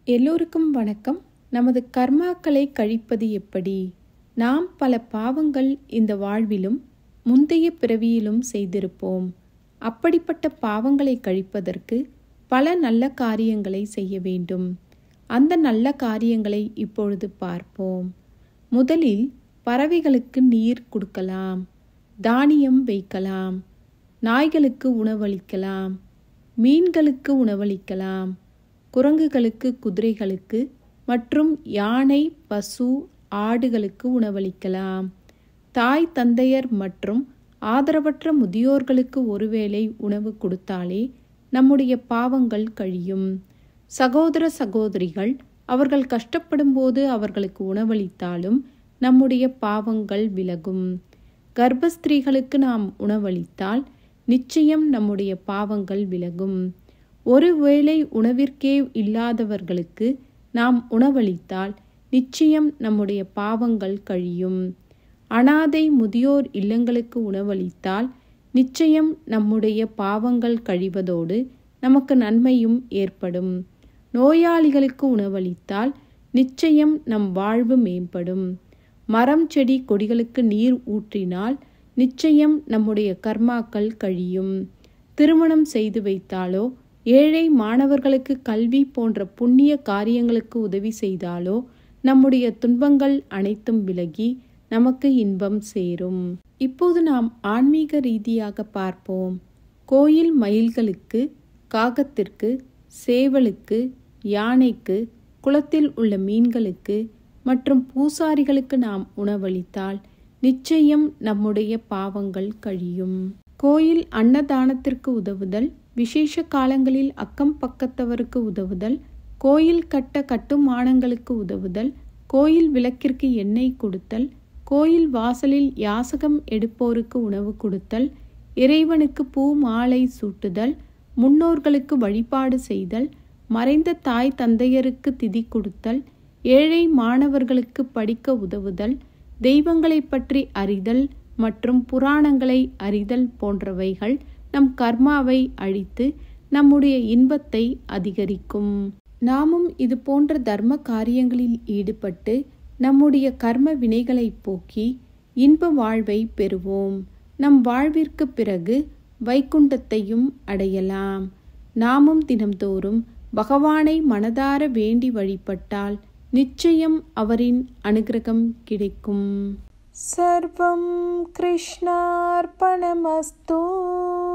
எல்லோருக்கும் வணக்கம் நமது கர்மாக்களை கழிப்பது எப்படி நாம் பல பாவங்கள் இந்த வாழ்விலும் முந்தைய பிறவியிலும் செய்திருப்போம் அப்படிப்பட்ட பாவங்களை கழிப்பதற்கு பல நல்ல காரியங்களை செய்ய வேண்டும் அந்த நல்ல காரியங்களை இப்பொழுது பார்ப்போம் முதலில் பறவைகளுக்கு நீர் கொடுக்கலாம் தானியம் வைக்கலாம் நாய்களுக்கு உணவளிக்கலாம் மீன்களுக்கு உணவளிக்கலாம் குரங்குகளுக்கு குதிரைகளுக்கு மற்றும் யானை பசு ஆடுகளுக்கு உணவளிக்கலாம் தாய் தந்தையர் மற்றும் ஆதரவற்ற முதியோர்களுக்கு ஒருவேளை உணவு கொடுத்தாலே நம்முடைய பாவங்கள் கழியும் சகோதர சகோதரிகள் அவர்கள் கஷ்டப்படும் போது அவர்களுக்கு உணவளித்தாலும் நம்முடைய பாவங்கள் விலகும் கர்ப்பஸ்திரீகளுக்கு நாம் உணவளித்தால் நிச்சயம் நம்முடைய பாவங்கள் விலகும் ஒருவேளை உணவிற்கே இல்லாதவர்களுக்கு நாம் உணவளித்தால் நிச்சயம் நம்முடைய பாவங்கள் கழியும் அனாதை முதியோர் இல்லங்களுக்கு உணவளித்தால் நிச்சயம் நம்முடைய பாவங்கள் கழிவதோடு நமக்கு நன்மையும் ஏற்படும் நோயாளிகளுக்கு உணவளித்தால் நிச்சயம் நம் வாழ்வு மேம்படும் மரம் செடி கொடிகளுக்கு நீர் ஊற்றினால் நிச்சயம் நம்முடைய கர்மாக்கள் கழியும் திருமணம் செய்து வைத்தாலோ ஏழை மாணவர்களுக்கு கல்வி போன்ற புண்ணிய காரியங்களுக்கு உதவி செய்தாலோ நம்முடைய துன்பங்கள் அனைத்தும் விலகி நமக்கு இன்பம் சேரும் இப்போது நாம் ஆன்மீக ரீதியாக பார்ப்போம் கோயில் மயில்களுக்கு காகத்திற்கு சேவலுக்கு யானைக்கு குளத்தில் உள்ள மீன்களுக்கு மற்றும் பூசாரிகளுக்கு நாம் உணவளித்தால் நிச்சயம் நம்முடைய பாவங்கள் கழியும் கோயில் அன்னதானத்திற்கு உதவுதல் விசேஷ காலங்களில் அக்கம் பக்கத்தவருக்கு உதவுதல் கோயில் கட்ட கட்டுமானங்களுக்கு உதவுதல் கோயில் விளக்கிற்கு எண்ணெய் கொடுத்தல் கோயில் வாசலில் யாசகம் எடுப்போருக்கு உணவு கொடுத்தல் இறைவனுக்கு பூ மாலை சூட்டுதல் முன்னோர்களுக்கு வழிபாடு செய்தல் மறைந்த தாய் தந்தையருக்கு திதி கொடுத்தல் ஏழை மாணவர்களுக்கு படிக்க உதவுதல் தெய்வங்களை பற்றி அறிதல் மற்றும் புராணங்களை அறிதல் போன்றவைகள் நம் கர்மாவை அழித்து நம்முடைய இன்பத்தை அதிகரிக்கும் நாமும் இது போன்ற தர்ம காரியங்களில் ஈடுபட்டு நம்முடைய கர்ம வினைகளை போக்கி இன்ப வாழ்வை பெறுவோம் நம் வாழ்விற்கு பிறகு வைகுண்டத்தையும் அடையலாம் நாமும் தினம்தோறும் பகவானை மனதார வேண்டி வழிபட்டால் நிச்சயம் அவரின் அனுகிரகம் கிடைக்கும் சர்வம் கிருஷ்ணார்பணமஸ்தூ